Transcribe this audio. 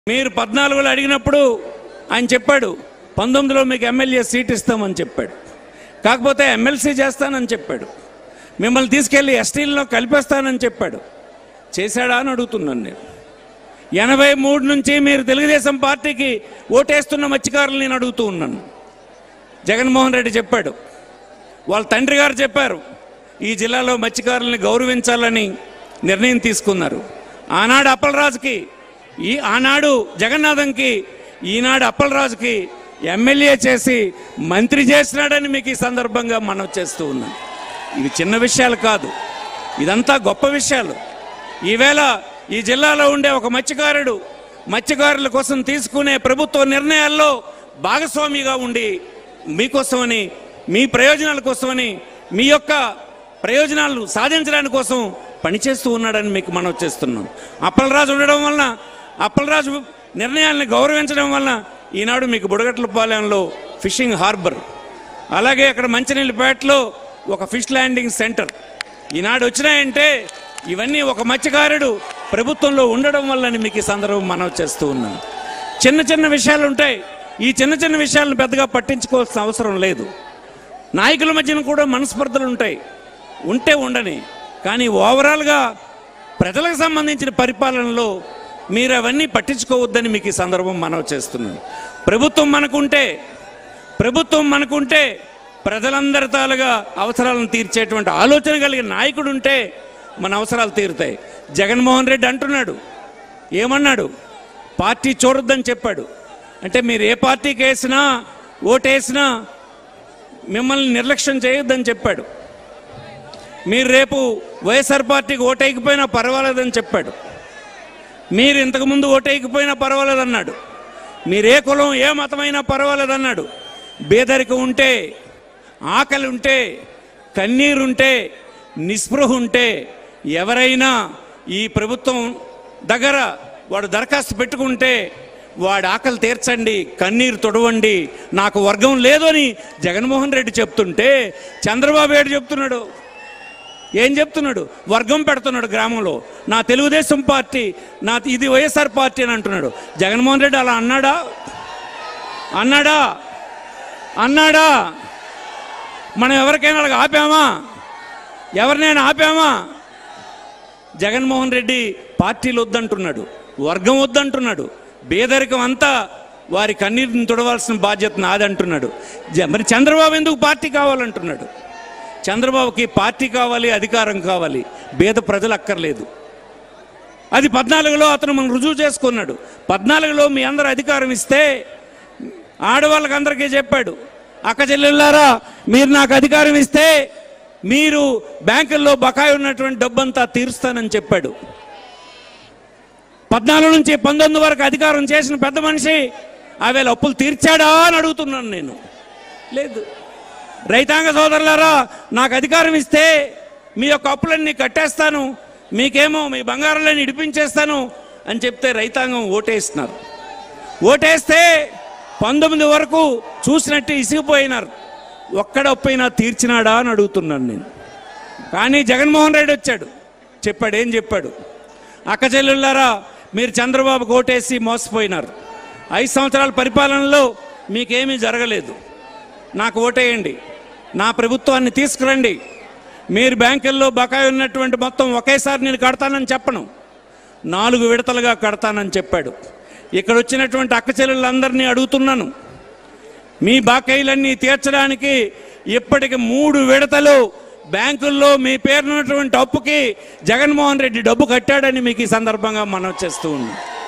మీరు పద్నాలుగులో అడిగినప్పుడు ఆయన చెప్పాడు పంతొమ్మిదిలో మీకు ఎమ్మెల్యే సీట్ ఇస్తామని చెప్పాడు కాకపోతే ఎమ్మెల్సీ చేస్తానని చెప్పాడు మిమ్మల్ని తీసుకెళ్ళి ఎస్టీల్లో కలిపేస్తానని చెప్పాడు చేశాడా అని అడుగుతున్నాను నేను ఎనభై మూడు నుంచి మీరు తెలుగుదేశం పార్టీకి ఓటేస్తున్న మత్స్యకారులు నేను అడుగుతూ ఉన్నాను జగన్మోహన్ రెడ్డి చెప్పాడు వాళ్ళ తండ్రి గారు చెప్పారు ఈ జిల్లాలో మత్స్యకారుల్ని గౌరవించాలని నిర్ణయం తీసుకున్నారు ఆనాడు అప్పలరాజుకి ఈ ఆనాడు జగన్నాథంకి ఈనాడు అప్పలరాజుకి ఎమ్మెల్యే చేసి మంత్రి చేసినాడని మీకు ఈ సందర్భంగా మనం చేస్తూ ఉన్నాం ఇవి చిన్న విషయాలు కాదు ఇదంతా గొప్ప విషయాలు ఈవేళ ఈ జిల్లాలో ఉండే ఒక మత్స్యకారుడు మత్స్యకారుల కోసం తీసుకునే ప్రభుత్వ నిర్ణయాల్లో భాగస్వామిగా ఉండి మీకోసమని మీ ప్రయోజనాల కోసమని మీ యొక్క ప్రయోజనాలు సాధించడానికి కోసం పనిచేస్తూ ఉన్నాడని మీకు మనం చేస్తున్నాం అప్పలరాజు ఉండడం వలన అప్పలరాజు నిర్ణయాల్ని గౌరవించడం వలన ఈనాడు మీకు బుడగట్లపాలెంలో ఫిషింగ్ హార్బర్ అలాగే అక్కడ మంచినీళ్ళపేటలో ఒక ఫిష్ ల్యాండింగ్ సెంటర్ ఈనాడు వచ్చినాయంటే ఇవన్నీ ఒక మత్స్యకారుడు ప్రభుత్వంలో ఉండడం వల్లని మీకు ఈ సందర్భం మనం చేస్తూ ఉన్నాం చిన్న చిన్న విషయాలు ఉంటాయి ఈ చిన్న చిన్న విషయాలను పెద్దగా పట్టించుకోవాల్సిన అవసరం లేదు నాయకుల మధ్యన కూడా మనస్పర్ధలు ఉంటాయి ఉంటే ఉండని కానీ ఓవరాల్గా ప్రజలకు సంబంధించిన పరిపాలనలో మీరు అవన్నీ పట్టించుకోవద్దని మీకు ఈ సందర్భం మనవి చేస్తున్నాను ప్రభుత్వం మనకుంటే ప్రభుత్వం మనకుంటే ప్రజలందరి తాలుగా అవసరాలను తీర్చేటువంటి ఆలోచన కలిగిన నాయకుడు ఉంటే మన అవసరాలు తీరుతాయి జగన్మోహన్ రెడ్డి అంటున్నాడు ఏమన్నాడు పార్టీ చూడొద్దని చెప్పాడు అంటే మీరు ఏ పార్టీకి వేసినా ఓటేసినా మిమ్మల్ని నిర్లక్ష్యం చేయొద్దని చెప్పాడు మీరు రేపు వైఎస్ఆర్ పార్టీకి ఓటేయకపోయినా పర్వాలేదని చెప్పాడు మీరు ఇంతకుముందు ఓటేయకపోయినా పర్వాలేదన్నాడు మీరు ఏ కులం ఏ మతమైనా పర్వాలేదన్నాడు బేదరికం ఉంటే ఆకలి ఉంటే కన్నీరుంటే నిస్పృహ ఉంటే ఎవరైనా ఈ ప్రభుత్వం దగ్గర వాడు దరఖాస్తు పెట్టుకుంటే వాడి ఆకలి తీర్చండి కన్నీరు తొడవండి నాకు వర్గం లేదు అని జగన్మోహన్ రెడ్డి చెప్తుంటే చంద్రబాబు ఏడు చెప్తున్నాడు ఏం చెప్తున్నాడు వర్గం పెడుతున్నాడు గ్రామంలో నా తెలుగుదేశం పార్టీ నా ఇది వైఎస్ఆర్ పార్టీ అని అంటున్నాడు జగన్మోహన్ రెడ్డి అలా అన్నాడా అన్నాడా అన్నాడా మనం ఎవరికైనా అలాగ ఆపామా ఎవరినైనా ఆపామా జగన్మోహన్ రెడ్డి పార్టీలు వద్దంటున్నాడు వర్గం వద్దంటున్నాడు బేదరికం అంతా వారి కన్నీటిని తుడవాల్సిన బాధ్యత నాదంటున్నాడు జ- మరి చంద్రబాబు ఎందుకు పార్టీ కావాలంటున్నాడు చంద్రబాబుకి పార్టీ కావాలి అధికారం కావాలి బేద ప్రజలు అక్కర్లేదు అది పద్నాలుగులో అతను మనం రుజువు చేసుకున్నాడు పద్నాలుగులో మీ అందరు అధికారం ఇస్తే ఆడవాళ్ళకి అందరికీ చెప్పాడు అక్క చెల్లెళ్ళారా మీరు నాకు అధికారం ఇస్తే మీరు బ్యాంకుల్లో బకాయి ఉన్నటువంటి డబ్బంతా తీరుస్తానని చెప్పాడు పద్నాలుగు నుంచి పంతొమ్మిది వరకు అధికారం చేసిన పెద్ద మనిషి ఆవేళ అప్పులు తీర్చాడా అని అడుగుతున్నాను నేను లేదు రైతాంగ సోదరులారా నాకు అధికారం ఇస్తే మీ యొక్క అప్పులన్నీ కట్టేస్తాను మీకేమో మీ బంగారాలన్నీ ఇడిపించేస్తాను అని చెప్తే రైతాంగం ఓటేస్తున్నారు ఓటేస్తే పంతొమ్మిది వరకు చూసినట్టు ఇసిగిపోయినారు ఒక్కడ అప్పైనా తీర్చినాడా అని అడుగుతున్నాను నేను కానీ జగన్మోహన్ రెడ్డి వచ్చాడు చెప్పాడు ఏం చెప్పాడు అక్క చెల్లెళ్ళారా మీరు చంద్రబాబుకు ఓటేసి మోసపోయినారు ఐదు సంవత్సరాల పరిపాలనలో మీకేమీ జరగలేదు నాకు ఓటేయండి నా ప్రభుత్వాన్ని తీసుకురండి మీరు బ్యాంకుల్లో బకాయి ఉన్నటువంటి మొత్తం ఒకేసారి నేను కడతానని చెప్పను నాలుగు విడతలుగా కడతానని చెప్పాడు ఇక్కడ వచ్చినటువంటి అక్క చెల్లెళ్ళందరినీ అడుగుతున్నాను మీ బాకీలన్నీ తీర్చడానికి ఇప్పటికి మూడు విడతలు బ్యాంకుల్లో మీ పేరున్నటువంటి అప్పుకి జగన్మోహన్ రెడ్డి డబ్బు కట్టాడని మీకు ఈ సందర్భంగా మనం చేస్తూ ఉన్నాం